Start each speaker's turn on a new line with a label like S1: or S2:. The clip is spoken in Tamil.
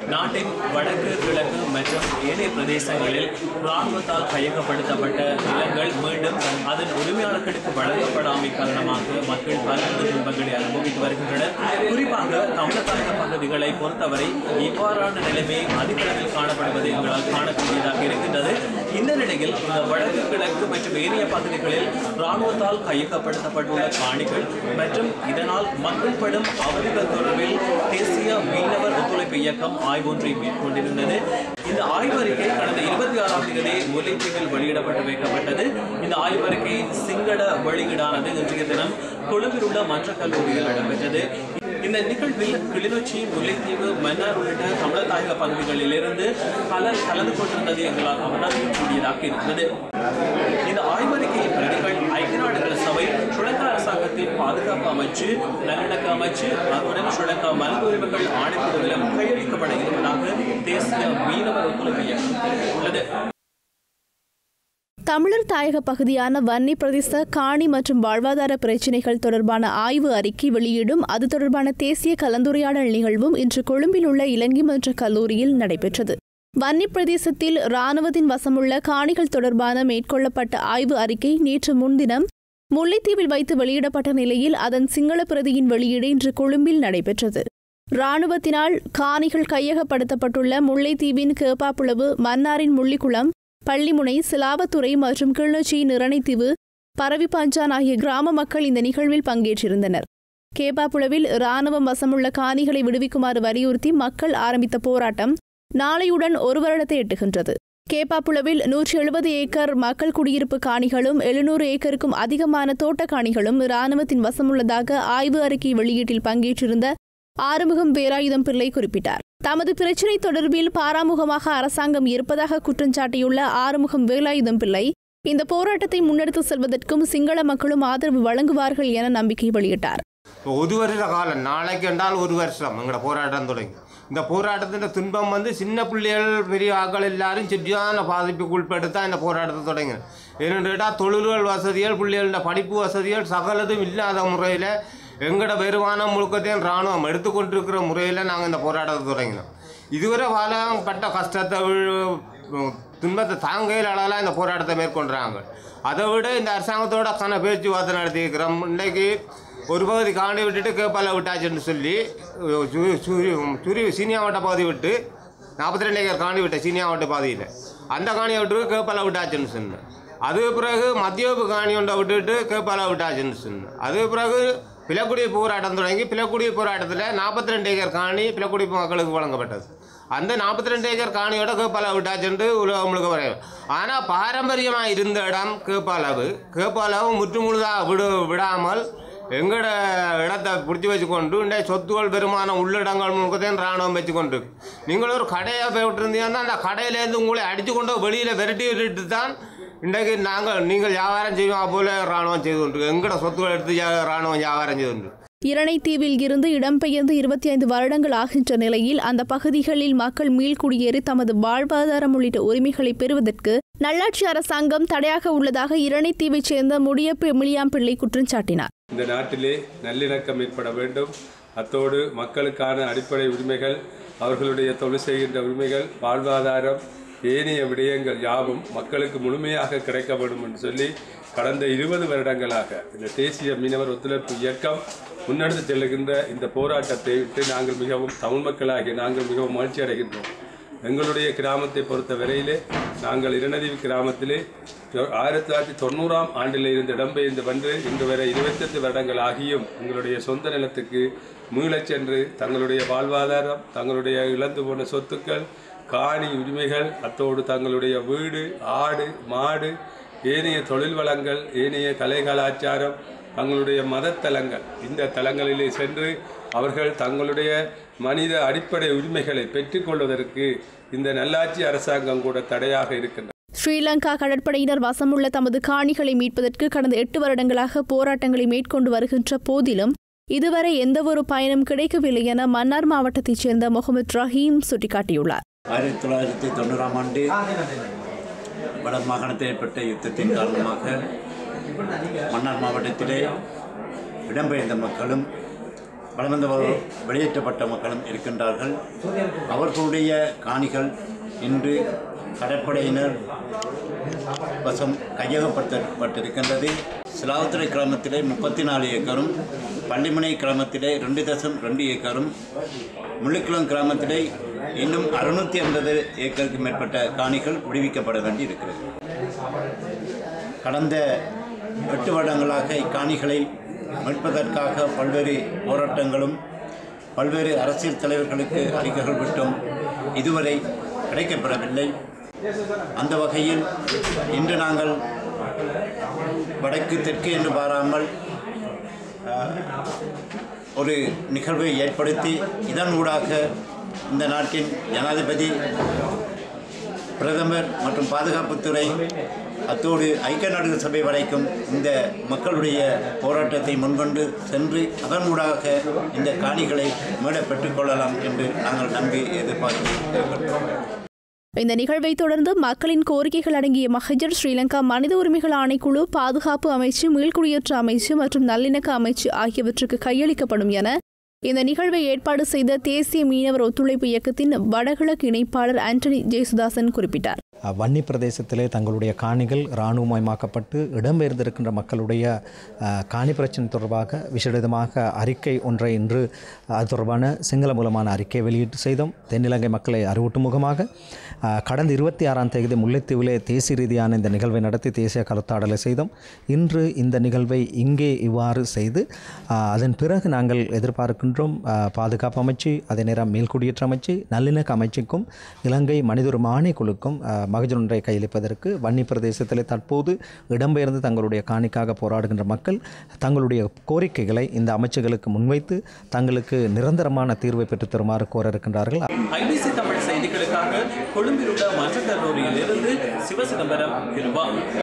S1: நாட்டின் வடக்கு கிழக்கு மற்றும் ஏனைய பிரதேசங்களில் இராணுவத்தால் கையகப்படுத்தப்பட்ட நிலங்கள் மீண்டும் அதன் உரிமையாளர்களுக்கு வழங்கப்படாமை காரணமாக மக்கள் பல்வேறு துன்பங்களை அனுபவித்து வருகின்றனர் குறிப்பாக தமிழக பகுதிகளை பொறுத்தவரை இவ்வாறான நிலைமை அதிக அளவில் காணப்படுவது எங்களால் காணக்கூடியதாக இருக்கின்றது இந்த நிலையில் இந்த வடக்கு கிழக்கு மற்றும் ஏனைய பகுதிகளில் இராணுவத்தால் கையகப்படுத்தப்பட்டுள்ள காணிகள் மற்றும் இதனால் மக்கள் படும் அவதிகள் தொடர்பில் தேசிய மீனவர் ஒத்துழைப்பு இயக்கம் ஆய்வொன்றை மேற்கொண்டிருந்தது இந்த ஆய்வறிக்கை கடந்த இருபத்தி ஆறாம் தேதி முல்லைத்தீவில் வெளியிடப்பட்டு வைக்கப்பட்டது இந்த ஆய்வறிக்கையின் சிங்கள வெளியீடானது இன்றைய தினம் கொழும்பில் உள்ள மன்ற கல்லூரியில் இடம்பெற்றது இந்த நிகழ்வில் கிளிநொச்சி முல்லைத்தீவு மன்னார் உள்ளிட்ட தமிழர் தாயக பகுதிகளிலிருந்து பலர் கலந்து கொண்டிருந்தது எங்களால் அவதானிக்கக்கூடியதாக இருந்தது இந்த ஆய்வறிக்கையின் பிரதிகள் ஐக்கிய நாடுகள் சபை ஸ்ரீலங்கா அரசாங்கத்தின் பாதுகாப்பு அமைச்சு நல்லிணக்க அமைச்சு அத்துடன் ஸ்ரீலங்கா மனித உரிமைகள் ஆணைக்குழுவிலும் கையளிக்கப்பட இருப்பதாக தேசிய மீனவர் ஒத்துழைப்பு இயக்கம் தெரிவித்துள்ளது
S2: தமிழர் தாயக பகுதியான வன்னி பிரதேச காணி மற்றும் வாழ்வாதார பிரச்சினைகள் தொடர்பான ஆய்வு அறிக்கை வெளியீடும் அது தொடர்பான தேசிய கலந்துரையாடல் நிகழ்வும் இன்று கொழும்பில் உள்ள இலங்கை மன்ற கல்லூரியில் நடைபெற்றது வன்னி பிரதேசத்தில் இராணுவத்தின் வசமுள்ள காணிகள் தொடர்பான மேற்கொள்ளப்பட்ட ஆய்வு அறிக்கை நேற்று முன்தினம் முல்லைத்தீவில் வைத்து வெளியிடப்பட்ட நிலையில் அதன் சிங்கள பிரதியின் வெளியீடு இன்று கொழும்பில் நடைபெற்றது இராணுவத்தினால் காணிகள் கையகப்படுத்தப்பட்டுள்ள முல்லைத்தீவின் கேப்பாப்புலவு மன்னாரின் முள்ளிக்குளம் பள்ளிமுனை சிலாவத்துறை மற்றும் கிளிநொச்சி நிரணைத்தீவு பரவிப்பாஞ்சான் ஆகிய கிராம மக்கள் இந்த நிகழ்வில் பங்கேற்றிருந்தனர் கேப்பாப்புலவில் இராணுவம் வசமுள்ள காணிகளை விடுவிக்குமாறு வலியுறுத்தி மக்கள் ஆரம்பித்த போராட்டம் நாளையுடன் ஒரு வருடத்தை எட்டுகின்றது கேப்பாப்புலவில் நூற்றி எழுபது ஏக்கர் மக்கள் குடியிருப்பு காணிகளும் எழுநூறு ஏக்கருக்கும் அதிகமான தோட்ட காணிகளும் இராணுவத்தின் வசமுள்ளதாக ஆய்வு அறிக்கை வெளியீட்டில் பங்கேற்றிருந்த ஆறுமுகம் வேலாயுதம் பிள்ளை குறிப்பிட்டார் தமது பிரச்சினை தொடர்பில் பாராமுகமாக அரசாங்கம் இருப்பதாக குற்றஞ்சாட்டியுள்ள ஆறுமுகம் வேலாயுதம் பிள்ளை இந்த போராட்டத்தை முன்னெடுத்து செல்வதற்கும் சிங்கள மக்களும் ஆதரவு வழங்குவார்கள் என நம்பிக்கை வெளியிட்டார்
S3: இப்போ ஒரு வருட காலம் நாளைக்கு என்றால் ஒரு வருஷம் எங்களோட போராட்டம் தொடங்கி இந்த போராட்டத்தின் துன்பம் வந்து சின்ன பிள்ளைகள் பெரிய ஆட்கள் எல்லாரும் சரியான பாதிப்புக்கு உட்பட்டு இந்த போராட்டத்தை தொடங்கினது ஏன்னு கேட்டால் தொழில்கள் வசதிகள் பிள்ளைகளோட படிப்பு வசதிகள் சகலதும் இல்லாத முறையில் எங்களோட வருமானம் முழுக்கத்தையும் இராணுவம் எடுத்துக்கொண்டிருக்கிற முறையில் நாங்கள் இந்த போராட்டத்தை தொடங்கினோம் இதுவரை வாழம் பட்ட கஷ்டத்தை வி- துன்பத்தை தாங்கையில் அளவில் இந்த போராட்டத்தை மேற்கொண்டுறாங்க அதை விட இந்த அரசாங்கத்தோட கன பேச்சுவார்த்தை நடத்தியிருக்கிறோம் இன்றைக்கு ஒரு பகுதி காண்டி விட்டுட்டு கேப்பால விட்டாச்சுன்னு சொல்லி சு- சூரி- சூரி சீனியாவட்ட பகுதி விட்டு நாற்பத்தி ரெண்டு ஏக்கர் காணி விட்ட சீனியாவட்ட பாதையில் அந்த காணியை விட்டு கேப்பால விட்டாச்சுன்னு சொன்னேன் அது பிறகு மத்தியோப்பு காணி ஒன்றை விட்டுட்டு கேப்பால விட்டாச்சுன்னு சொன்னேன் அது பிறகு பிளக்குடி போராட்டம் தொடங்கி பிளக்குடி போராட்டத்தில் நாற்பத்தி ரெண்டு ஏக்கர் காணி பிளக்குடி மக்களுக்கு வழங்கப்பட்டது அந்த நாற்பத்தி ரெண்டு ஏக்கர் காணியோட கேப்பால விட்டாச்சுன்ட்டு உலகம் முழுக்க வரையும் ஆனால் பாரம்பரியமாக இருந்த இடம் கேப்பாலவு கேப்பாலவு முற்றுமுழுதாக விடு விடாமல் எங்களோட இடத்தை பிடிச்சி வச்சுக்கொண்டு இந்த சொத்துக்கள் பெருமானம் உள்ளிடங்கள் முழுக்கத்தையும் ராணுவம் வச்சுக்கொண்டு நீங்கள் ஒரு கடையை போய் விட்டுருந்தீங்கன்னா அந்த கடையிலேருந்து உங்களை அடித்து கொண்டு வெளியில் விரட்டி விட்டுட்டு தான் இன்றைக்கு நாங்கள் நீங்கள் வியாபாரம் செய்வோம் போல ராணுவம் செய்து கொண்டு எங்களோட சொத்துக்கள் எடுத்து ஜா- ராணுவம் வியாபாரம் செய்து கொண்டு
S2: இரணைத்தீவில் இருந்து இடம்பெயர்ந்து இருபத்தி ஐந்து வருடங்கள் ஆகின்ற நிலையில் அந்த பகுதிகளில் மக்கள் மீள்குடியேறி தமது வாழ்வாதாரம் உள்ளிட்ட உரிமைகளை பெறுவதற்கு நல்லாட்சி அரசாங்கம் தடையாக உள்ளதாக இரணைத்தீவைச் சேர்ந்த முடியப்பு எமிலியாம்பிள்ளை குற்றம் சாட்டினார்
S4: இந்த நாட்டிலே நல்லிணக்கம் ஏற்பட வேண்டும் அத்தோடு மக்களுக்கான அடிப்படை உரிமைகள் அவர்களுடைய தொழில் செய்கின்ற உரிமைகள் வாழ்வாதாரம் ஏனைய விடயங்கள் யாவும் மக்களுக்கு முழுமையாக கிடைக்க வேண்டும் என்று சொல்லி கடந்த இருபது வருடங்களாக இந்த தேசிய மீனவர் ஒத்துழைப்பு இயக்கம் முன்னெடுத்து செல்லுகின்ற இந்த போராட்டத்தை விட்டு நாங்கள் மிகவும் தமிழ் மக்களாகிய நாங்கள் மிகவும் மகிழ்ச்சி அடைகின்றோம் எங்களுடைய கிராமத்தை பொறுத்த வரையிலே நாங்கள் இரநதீவு கிராமத்திலே தொ- ஆயிரத்தி தொள்ளாயிரத்தி தொண்ணூறாம் ஆண்டில் இருந்து இடம்பெயர்ந்து வந்து இன்று வரை இருபத்தெட்டு வருடங்கள் ஆகியும் எங்களுடைய சொந்த நிலத்துக்கு மீளச் சென்று தங்களுடைய வாழ்வாதாரம் தங்களுடைய இழந்து போன சொத்துக்கள் காணி உரிமைகள் அத்தோடு தங்களுடைய வீடு ஆடு மாடு ஏனைய தொழில் வளங்கள் ஏனைய கலை கலாச்சாரம் தங்களுடைய மதத்தலங்கள் இந்த தலங்களிலே சென்று அவர்கள் தங்களுடைய மனித அடிப்படை உரிமைகளை பெற்றுக்கொள்வதற்கு இந்த நல்லாட்சி அரசாங்கம் கூட தடையாக இருக்கின்றது
S2: ஸ்ரீலங்கா கடற்படையினர் வசமுள்ள தமது காணிகளை மீட்பதற்கு கடந்த எட்டு வருடங்களாக போராட்டங்களை மேற்கொண்டு வருகின்ற போதிலும் இதுவரை எந்தவொரு பயனும் கிடைக்கவில்லை என மன்னார் மாவட்டத்தைச் சேர்ந்த முகமது ரஹீம் சுட்டிக்காட்டியுள்ளார்
S5: ஆயிரத்தி தொள்ளாயிரத்தி தொண்ணூறாம் ஆண்டு வட மாகாணத்தில் ஏற்பட்ட யுத்தத்தின் காரணமாக மன்னார் மாவட்டத்திலே இடம்பெயர்ந்த மக்களும் வளர்ந்தவர் வெளியேற்றப்பட்ட மக்களும் இருக்கின்றார்கள் அவர்களுடைய காணிகள் இன்று கடற்படையினர் வசம் கையகப்படுத்தப்பட்டிருக்கின்றது சிலாவத்துறை கிராமத்திலே முப்பத்தி நாலு ஏக்கரும் பள்ளிமனை கிராமத்திலே ரெண்டு தசம் ரெண்டு ஏக்கரும் முள்ளிக்குளம் கிராமத்திலே இன்னும் அறுநூற்றி ஐம்பது ஏக்கருக்கு மேற்பட்ட காணிகள் விடுவிக்கப்பட வேண்டி இருக்கிறது கடந்த எட்டு வருடங்களாக இக்காணிகளை மீட்பதற்காக பல்வேறு போராட்டங்களும் பல்வேறு அரசியல் தலைவர்களுக்கு அறிக்கைகள் விட்டும் இதுவரை கிடைக்கப்பெறவில்லை அந்த வகையில் இன்று நாங்கள் வடக்கு தெற்கு என்று பாராமல் அஹ், ஒரு நிகழ்வை ஏற்படுத்தி இதன் ஊடாக இந்த நாட்டின் ஜனாதிபதி பிரதமர் மற்றும் பாதுகாப்புத்துறை அத்தோடு ஐக்கிய நாடுகள் சபை வரைக்கும் இந்த மக்களுடைய போராட்டத்தை முன்கொண்டு சென்று அதன் ஊடாக இந்த காணிகளை மீள பெற்றுக்கொள்ளலாம் என்று நாங்கள் நம்பி எதிர்பார்க்கிறோம்
S2: இந்த நிகழ்வை தொடர்ந்து மக்களின் கோரிக்கைகள் அடங்கிய மஹஜர் ஸ்ரீலங்கா மனித உரிமைகள் ஆணைக்குழு பாதுகாப்பு அமைச்சு மீள்குடியேற்ற அமைச்சு மற்றும் நல்லிணக்க அமைச்சு ஆகியவற்றுக்கு கையளிக்கப்படும் என இந்த நிகழ்வை ஏற்பாடு செய்த தேசிய மீனவர் ஒத்துழைப்பு இயக்கத்தின் வடகிழக்கு இணைப்பாளர் ஆண்டனி ஜெயசுதாசன் குறிப்பிட்டார்
S6: வன்னி பிரதேசத்திலே தங்களுடைய காணிகள் இராணுவமயமாக்கப்பட்டு இடம்பெயர்ந்திருக்கின்ற மக்களுடைய அஹ், காணி பிரச்சனை தொடர்பாக விசேடமாக அறிக்கை ஒன்றை இன்று அது தொடர்பான சிங்கள மூலமான அறிக்கை வெளியிட்டு செய்தோம் தென்னிலங்கை மக்களை அறிவூட்டும் முகமாக அஹ், கடந்த இருபத்தி ஆறாம் தேதி முல்லைத்தீவிலே தேசிய ரீதியான இந்த நிகழ்வை நடத்தி தேசிய கலத்தாடலை செய்தோம் இன்று இந்த நிகழ்வை இங்கே இவ்வாறு செய்து அஹ், அதன் பிறகு நாங்கள் எதிர்பார்க்கின்றோம் அஹ், பாதுகாப்பு அமைச்சு அதே நேரம் மேல்குடியேற்ற அமைச்சு நல்லிணக்க அமைச்சுக்கும் இலங்கை மனிதுரிமை ஆணைக்குழுக்கும் அஹ், மகஜர் ஒன்றை கையளிப்பதற்கு வன்னி பிரதேசத்தில் தற்போது இடம்பெயர்ந்து தங்களுடைய காணிக்காக போராடுகின்ற மக்கள் தங்களுடைய கோரிக்கைகளை இந்த அமைச்சுகளுக்கு முன்வைத்து தங்களுக்கு நிரந்தரமான தீர்வை பெற்றுத் தருமாறு கோர இருக்கின்றார்கள்
S1: ஐபிசி தமிழ் செய்திகளுக்காக கொழும்பில் உள்ள மன்ற கல்லூரியில் இருந்து சிவசிதம்பரம் கிருபா